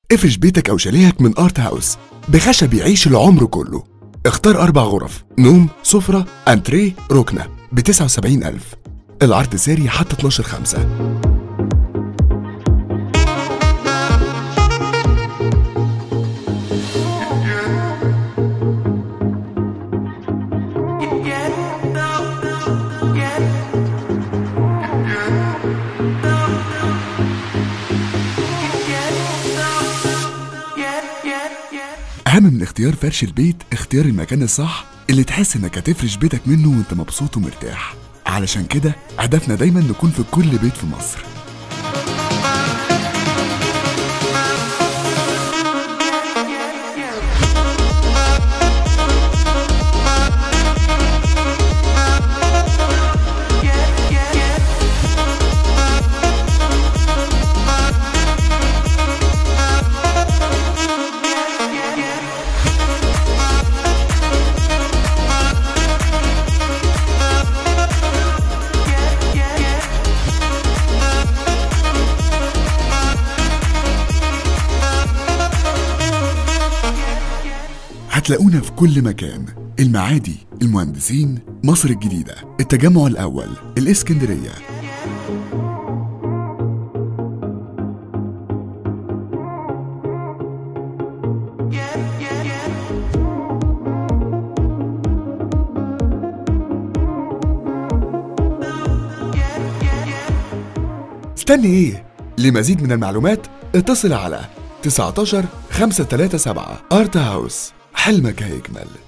افرش بيتك أو شاليهك من أرت هاوس بخشب يعيش العمر كله اختار أربع غرف نوم سفرة أنتريه ركنة ب 79000 العرض ساري حتى 12 5 أهم من اختيار فرش البيت اختيار المكان الصح اللي تحس انك هتفرش بيتك منه وانت مبسوط ومرتاح علشان كده هدفنا دايما نكون في كل بيت في مصر هتلاقونا في كل مكان المعادي المهندسين مصر الجديدة التجمع الأول الإسكندرية استني ايه؟ لمزيد من المعلومات اتصل على 19 537 ارت هاوس حلمك هيكمل